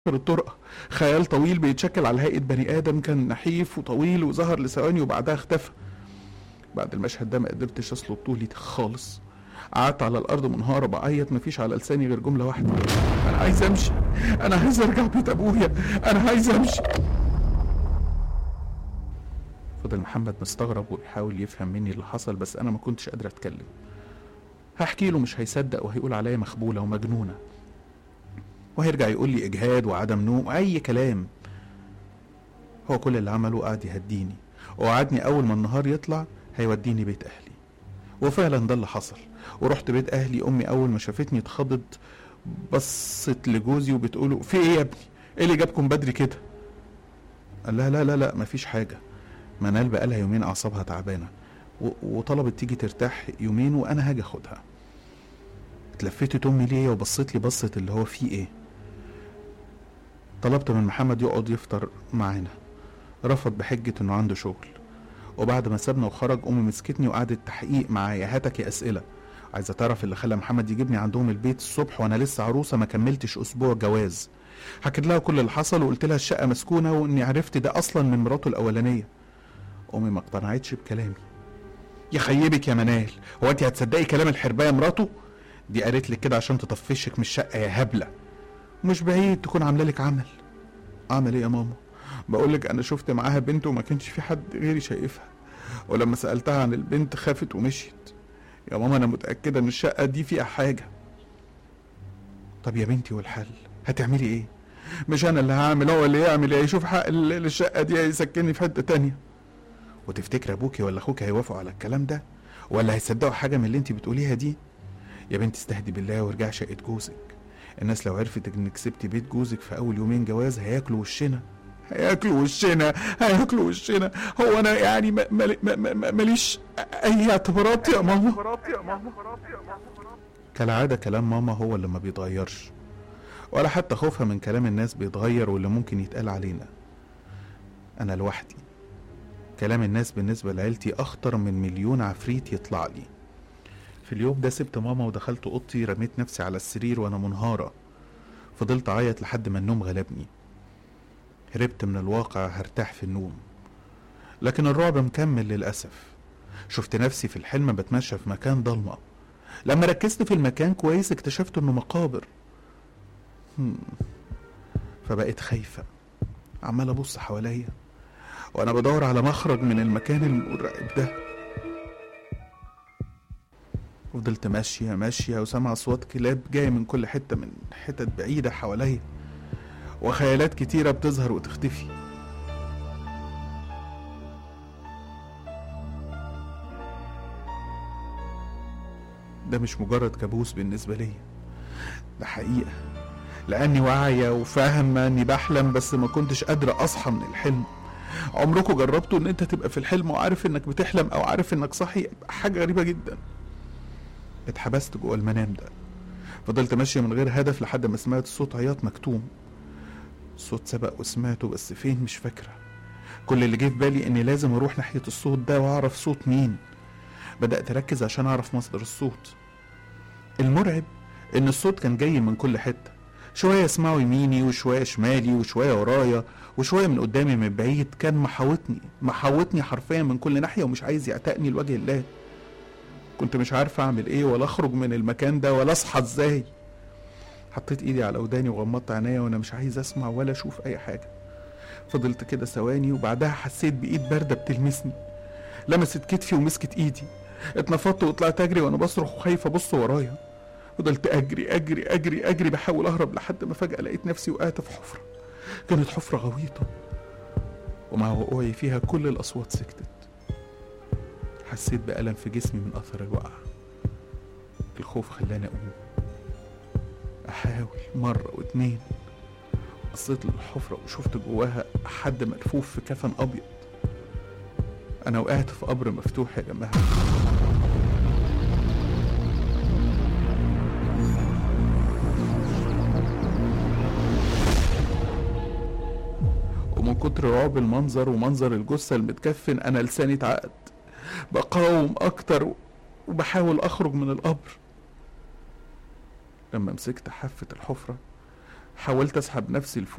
الطرقة خيال طويل بيتشكل على هيئة بني آدم كان نحيف وطويل وظهر لثواني وبعدها اختفى بعد المشهد ده ما قدرتش أسلط طولي خالص قعدت على الأرض منهارة بعيط مفيش على لساني غير جملة واحدة أنا عايز أمشي أنا عايز أرجع بيت أبويا أنا عايز أمشي فضل محمد مستغرب وبيحاول يفهم مني اللي حصل بس أنا ما كنتش قادر أتكلم هحكي له مش هيصدق وهيقول عليا مخبولة ومجنونة وهيرجع يقول لي اجهاد وعدم نوم اي كلام هو كل اللي عمله قعد يهديني ووعدني اول ما النهار يطلع هيوديني بيت اهلي وفعلا ده اللي حصل ورحت بيت اهلي امي اول ما شافتني اتخضت بصت لجوزي وبتقوله في ايه يا ابني ايه اللي جابكم بدري كده قال لها لا لا لا مفيش حاجه منال بقالها يومين اعصابها تعبانه و- وطلبت تيجي ترتاح يومين وانا هاجي اخدها اتلفتت امي ليا وبصت لي بصت اللي هو فيه ايه طلبت من محمد يقعد يفطر معانا رفض بحجة انه عنده شغل وبعد ما سابنا وخرج امي مسكتني وقعدت تحقيق معايا هاتك يا اسئلة عايزة تعرف اللي خلى محمد يجيبني عندهم البيت الصبح وانا لسه عروسة ما كملتش اسبوع جواز حكيت لها كل اللي حصل وقلت لها الشقة مسكونة واني عرفت ده اصلا من مراته الاولانية امي ما اقتنعتش بكلامي يخيبك يا منال هو انت هتصدقي كلام الحرباية مراته دي قالت لك كده عشان تطفشك من الشقه يا هبله مش بعيد تكون عامله لك عمل عمل ايه يا ماما بقول لك انا شفت معاها بنت وما كانش في حد غيري شايفها ولما سالتها عن البنت خافت ومشيت يا ماما انا متاكده ان الشقه دي فيها حاجه طب يا بنتي والحل هتعملي ايه مش انا اللي هعمل هو اللي يعمل يشوف حق ال- الشقه دي يسكنني في حته تانية وتفتكر ابوكي ولا اخوك هيوافقوا على الكلام ده ولا هيصدقوا حاجه من اللي انت بتقوليها دي يا بنت استهدي بالله وارجعي شقة جوزك الناس لو عرفت انك سبتي بيت جوزك في اول يومين جواز هياكلوا وشنا هياكلوا وشنا هياكلوا وشنا هو انا يعني ما- ما- ما- ما- ما- ماليش اي اعتبارات يا ماما كالعادة كلام ماما هو اللي ما بيتغيرش ولا حتى خوفها من كلام الناس بيتغير واللي ممكن يتقال علينا انا لوحدي كلام الناس بالنسبة لعيلتي اخطر من مليون عفريت يطلع لي في اليوم ده سبت ماما ودخلت اوضتي رميت نفسي على السرير وانا منهارة فضلت اعيط لحد ما النوم غلبني هربت من الواقع هرتاح في النوم لكن الرعب مكمل للأسف شفت نفسي في الحلم بتمشى في مكان ضلمة لما ركزت في المكان كويس اكتشفت انه مقابر هم. فبقيت خايفة عمال ابص حواليا وانا بدور على مخرج من المكان المرعب ده فضلت ماشية ماشية وسامع أصوات كلاب جاية من كل حتة من حتت بعيدة حواليا وخيالات كتيرة بتظهر وتختفي ده مش مجرد كابوس بالنسبة لي ده حقيقة لأني واعية وفاهمة إني بحلم بس ما كنتش قادرة أصحى من الحلم عمركم جربتوا إن أنت تبقى في الحلم وعارف إنك بتحلم أو عارف إنك صاحي حاجة غريبة جدا اتحبست جوه المنام ده فضلت ماشية من غير هدف لحد ما سمعت صوت عياط مكتوم الصوت سبق وسمعته بس فين مش فاكرة كل اللي جه في بالي اني لازم اروح ناحية الصوت ده واعرف صوت مين بدأت اركز عشان اعرف مصدر الصوت المرعب ان الصوت كان جاي من كل حتة شوية اسمعه يميني وشوية شمالي وشوية ورايا وشوية من قدامي من بعيد كان محاوطني محاوطني حرفيا من كل ناحية ومش عايز يعتقني لوجه الله كنت مش عارف اعمل ايه ولا اخرج من المكان ده ولا اصحى ازاي حطيت ايدي على وداني وغمضت عينيا وانا مش عايز اسمع ولا اشوف اي حاجه فضلت كده ثواني وبعدها حسيت بايد بارده بتلمسني لمست كتفي ومسكت ايدي اتنفضت وطلعت اجري وانا بصرخ وخايف ابص ورايا فضلت اجري اجري اجري اجري بحاول اهرب لحد ما فجاه لقيت نفسي وقعت في حفره كانت حفره غويطه ومع وقوعي فيها كل الاصوات سكتت حسيت بألم في جسمي من أثر الوقعة الخوف خلاني أقوم أحاول مرة واتنين بصيت للحفرة وشفت جواها حد ملفوف في كفن أبيض أنا وقعت في قبر مفتوح يا جماعة ومن كتر رعب المنظر ومنظر الجثة المتكفن أنا لساني اتعقد بقاوم أكتر وبحاول أخرج من القبر لما مسكت حافة الحفرة حاولت اسحب نفسي لفوق